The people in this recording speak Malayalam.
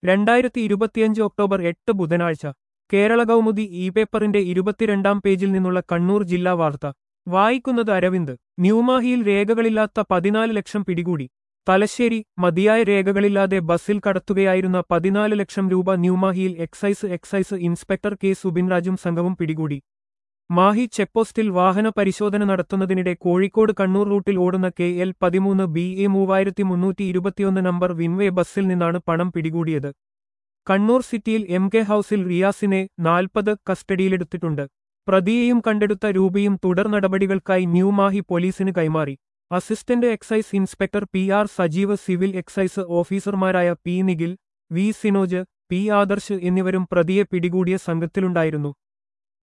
രണ്ടായിരത്തി ഇരുപത്തിയഞ്ച് ഒക്ടോബർ എട്ട് ബുധനാഴ്ച കേരള കൗമുദി ഇ പേപ്പറിന്റെ ഇരുപത്തിരണ്ടാം പേജിൽ നിന്നുള്ള കണ്ണൂർ ജില്ലാ വാർത്ത വായിക്കുന്നത് അരവിന്ദ് ന്യൂമാഹിയിൽ രേഖകളില്ലാത്ത പതിനാല് ലക്ഷം പിടികൂടി തലശ്ശേരി മതിയായ രേഖകളില്ലാതെ ബസ്സിൽ കടത്തുകയായിരുന്ന പതിനാല് ലക്ഷം രൂപ ന്യൂമാഹിയിൽ എക്സൈസ് എക്സൈസ് ഇൻസ്പെക്ടർ കെ സുബിൻരാജും സംഘവും പിടികൂടി മാഹി ചെക്പോസ്റ്റിൽ വാഹന പരിശോധന നടത്തുന്നതിനിടെ കോഴിക്കോട് കണ്ണൂർ റൂട്ടിൽ ഓടുന്ന കെ എൽ പതിമൂന്ന് ബി എ മൂവായിരത്തി മുന്നൂറ്റി ഇരുപത്തിയൊന്ന് നമ്പർ വിൻവേ ബസ്സിൽ നിന്നാണ് പണം പിടികൂടിയത് കണ്ണൂർ സിറ്റിയിൽ എം കെ ഹൌസിൽ റിയാസിനെ നാൽപ്പത് കസ്റ്റഡിയിലെടുത്തിട്ടുണ്ട് പ്രതിയെയും കണ്ടെടുത്ത രൂപയും തുടർ നടപടികൾക്കായി ന്യൂമാഹി പോലീസിന് കൈമാറി assistant excise inspector P R Sajeev civil excise ഓഫീസർമാരായ P Nikhil V Sinoj P Adarsh എന്നിവരും പ്രതിയെ പിടികൂടിയ സംഘത്തിലുണ്ടായിരുന്നു